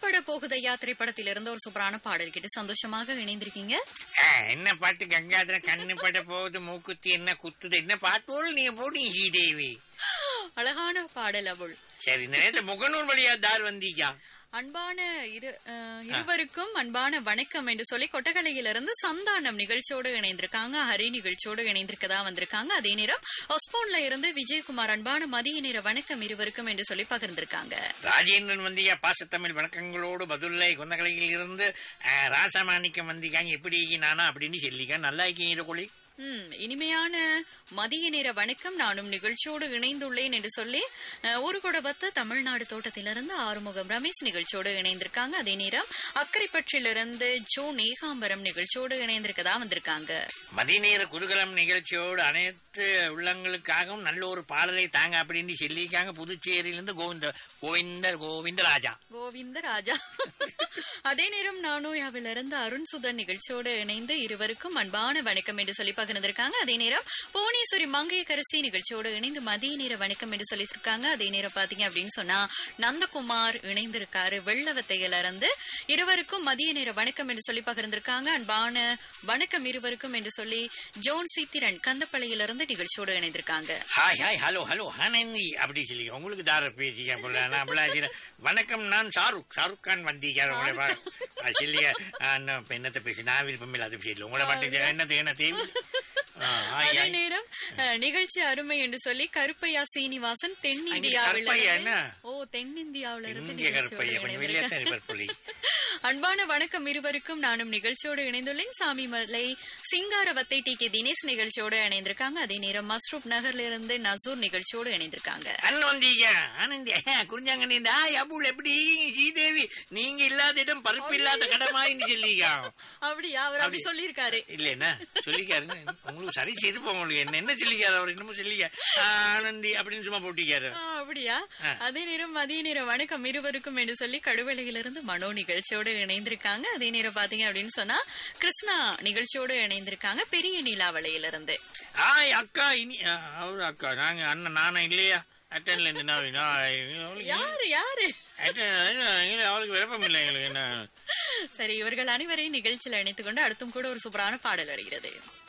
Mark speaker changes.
Speaker 1: கண்ணுப்பட போகுதையா திரைப்படத்திலிருந்து ஒரு சூப்பரான பாடல் கேட்டு சந்தோஷமாக இணைந்திருக்கீங்க
Speaker 2: ஆ, என்ன பாட்டு கங்காதர கண்ணு பட போகுது மூக்குத்தி என்ன குத்துது என்ன பாட்டோடு நீங்க போடுங்க ஸ்ரீதேவி
Speaker 1: அழகான பாடல் அவள்
Speaker 2: சரி இந்த நேரத்தை முகநூல் வழியா தார் வந்தீங்க
Speaker 1: அன்பான இரு அஹ், இருவருக்கும் அன்பான வணக்கம் என்று சொல்லி கொட்டகலையிலிருந்து சந்தானம் நிகழ்ச்சியோடு இணைந்திருக்காங்க ஹரி நிகழ்ச்சியோடு இணைந்திருக்கதா வந்திருக்காங்க அதே நேரம் ஒஸ்போன்ல இருந்து விஜயகுமார் அன்பான மதிய நேர வணக்கம் இருவருக்கும் என்று சொல்லி பகிர்ந்திருக்காங்க
Speaker 2: ராஜேந்திரன் வந்தீங்க பாசத்தமிழ் வணக்கங்களோடு பதுல்லை கொந்தகலையில் இருந்து ஆ, ராசமாணிக்கம் வந்தீங்க எப்படி நானா அப்படின்னு சொல்லிக்க நல்லா இருக்கீங்க கொழி
Speaker 1: ம் இனிமையான மதிய நேர வணக்கம் நானும் நிகழ்ச்சியோடு இணைந்துள்ளேன் என்று சொல்லி அஹ், ஒரு குடவத்த தமிழ்நாடு தோட்டத்திலிருந்து ஆறுமுகம் ரமேஷ் நிகழ்ச்சியோடு இணைந்திருக்காங்க அதே நேரம் அக்கரைப்பற்றிலிருந்து ஜோ நேகாம்பரம் நிகழ்ச்சியோடு இணைந்திருக்கதா வந்திருக்காங்க
Speaker 2: மதிநேர குதூகலம் நிகழ்ச்சியோடு அனைத்து உள்ளங்களுக்காகவும் நல்ல ஒரு பாடலை தாங்க அப்படின்னு சொல்லியிருக்காங்க புதுச்சேரியிலிருந்து கோவிந்த கோவிந்த கோவிந்தராஜா
Speaker 1: கோவிந்த ராஜா அதே நேரம் நானோயாவிலிருந்து அருண் சுதன் நிகழ்ச்சியோடு இணைந்து இருவருக்கும் அன்பான வணக்கம் என்று சொல்லி பகிர்ந்திருக்காங்க அதே நேரம் புவனேஸ்வரி மங்கையக்கரசி நிகழ்ச்சியோடு இணைந்து மதிய நேர வணக்கம் என்று சொல்லியிருக்காங்க அதே நேரம் பாத்தீங்க அப்படின்னு சொன்னா நந்தகுமார் இணைந்திருக்காரு வெள்ளவத்தையில இருந்து இருவருக்கும் மதிய நேர வணக்கம் என்று சொல்லி பகிர்ந்திருக்காங்க அன்பான வணக்கம் இருவருக்கும் என்று சொல்லி ஜோன் சித்திரன் கந்தப்பள்ளியிலிருந்து நிகழ்ச்சியோடு இணைந்திருக்காங்க
Speaker 2: ஹாய் ஹாய் ஹலோ ஹலோ ஹானந்தி அப்படி சொல்லி உங்களுக்கு தார பேசிக்க போல நான் அப்படிலாம் செய்றேன். வணக்கம் நான் ஷாருக் ஷாருக் கான் வந்தீங்க உங்களை பா- ஆ, சொல்லிய ஆ, இன்னும் இப்ப என்னத்தை பேசி நான் விருப்பம் இல்லை அது பேசல உங்களை மட்டும் என்னது என்ன தேவை ஆ, ஹாய்,
Speaker 1: அதே
Speaker 2: ஹாய்.
Speaker 1: நேரம் அஹ், நிகழ்ச்சி அருமை என்று சொல்லி கருப்பையா சீனிவாசன்
Speaker 2: அங்க
Speaker 1: தென்னிந்தியாவில்
Speaker 2: கருப்பையா என்ன?
Speaker 1: ஓ தென்னிந்தியாவில இருந்து
Speaker 2: இந்திய கருப்பையா
Speaker 1: நிகழ்ச்சியோடு
Speaker 2: கொஞ்சம் வெளியே தான்
Speaker 1: இணைந்திருக்காங்க.
Speaker 2: இருப்பார் புள்ளி
Speaker 1: அன்பான வணக்கம் இருவருக்கும் நானும் நிகழ்ச்சியோடு இணைந்துள்ளேன் சாமிமலை சிங்காரவத்தை டி கே தினேஷ் நிகழ்ச்சியோடு இணைந்திருக்காங்க அதே நேரம் மஸ்ரூப் நகர்ல இருந்து நசூர் நிகழ்ச்சியோடு இணைந்திருக்காங்க
Speaker 2: அண்ணன் வந்தீங்க ஆனந்தி குறிஞ்சாங்க நீங்க அபுல் எப்படி ஸ்ரீதேவி நீங்க இல்லாத இடம் பருப்பு இல்லாத கடமாயின்னு சொல்லிங்க
Speaker 1: அப்படியா அவர் அப்படி
Speaker 2: அப்படி.
Speaker 1: சொல்லியிருக்காரு
Speaker 2: இல்லைன்னா சொல்லிக்காருங்க உங்களுக்கு சரி செய்து உங்களுக்கு என்ன என்ன சொல்லிக்காரு அவர் என்னமோ சொல்லிக்க ஆனந்தி அப்படின்னு சும்மா போட்டிக்காரு
Speaker 1: ஆ, அப்படியா அதே நேரம் மதிய நேரம் வணக்கம் இருவருக்கும் என்று சொல்லி கடுவலையிலிருந்து மனோ நிகழ்ச்சியோடு இணைந்திருக்காங்க அதே நேரம் பாத்தீங்க அப்படின்னு சொன்னா கிருஷ்ணா நிகழ்ச்சியோடு இணைந்திருக்காங்க பெரிய நீலாவளையிலிருந்து
Speaker 2: ஆய் அக்கா இனி ஆ, அவரு அக்கா நாங்க அண்ணன் நானும் இல்லையா அட்டன்ல இருந்து நான் நான் அவளுக்கு
Speaker 1: யாரு யாரு
Speaker 2: attend- இல்ல, அவளுக்கு விருப்பம் இல்லை எங்களுக்கு என்ன
Speaker 1: சரி இவர்கள் அனைவரையும் நிகழ்ச்சியில் இணைத்துக் கொண்டு அடுத்தும் கூட ஒரு சூப்பரான பாடல் வருகிறது